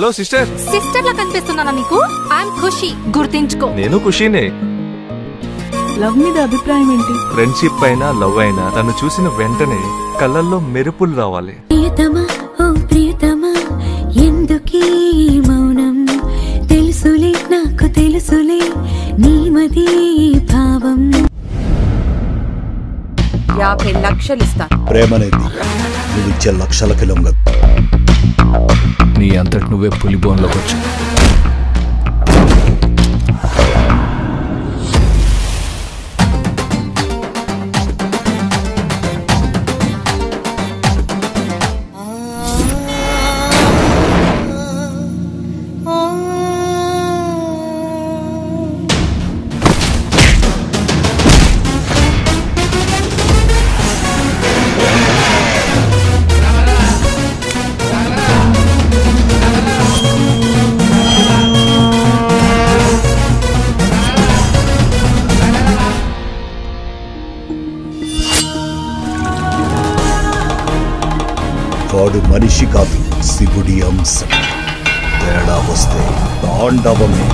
hello sister sister లా కనిపిస్తున్నానా నీకు ఐఎమ్ ఖుషి గుర్తించుకో నేను ఖుషీనే లవ్ మీద అభిప్రాయం ఏంటి ఫ్రెండ్షిప్ అయినా లవ్ అయినా తను చూసిన వెంటనే కళ్ళల్లో మెరుపులు రావాలి ప్రియతమా ఓ ప్రియతమా ఎందుకీ మౌనం తెలుసులే నాకు తెలుసులే నీమది భావం యాభై లక్షలు ఇస్తాను ప్రేమనేది నువ్వు ఇచ్చే లక్షలకి లొంగదు నీ అంతటి నువ్వే పులి బోన్లోకి వచ్చు వాడు మనిషి కాదు శివుడి అంశం తేడా వస్తే తాండవమే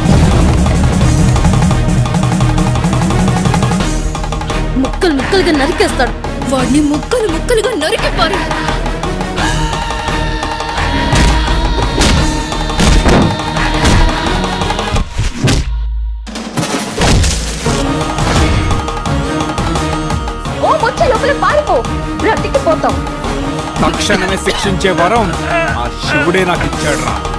ముక్కలు ముక్కలుగా నరికేస్తాడు వాడిని ముక్కలు ముక్కలుగా నరికిపారు ఓ వచ్చే లోపల పారిపో బ్రతికిపోతాం తక్షణమే శిక్షించే వరం ఆ శివుడే నాకు ఇచ్చాడు రా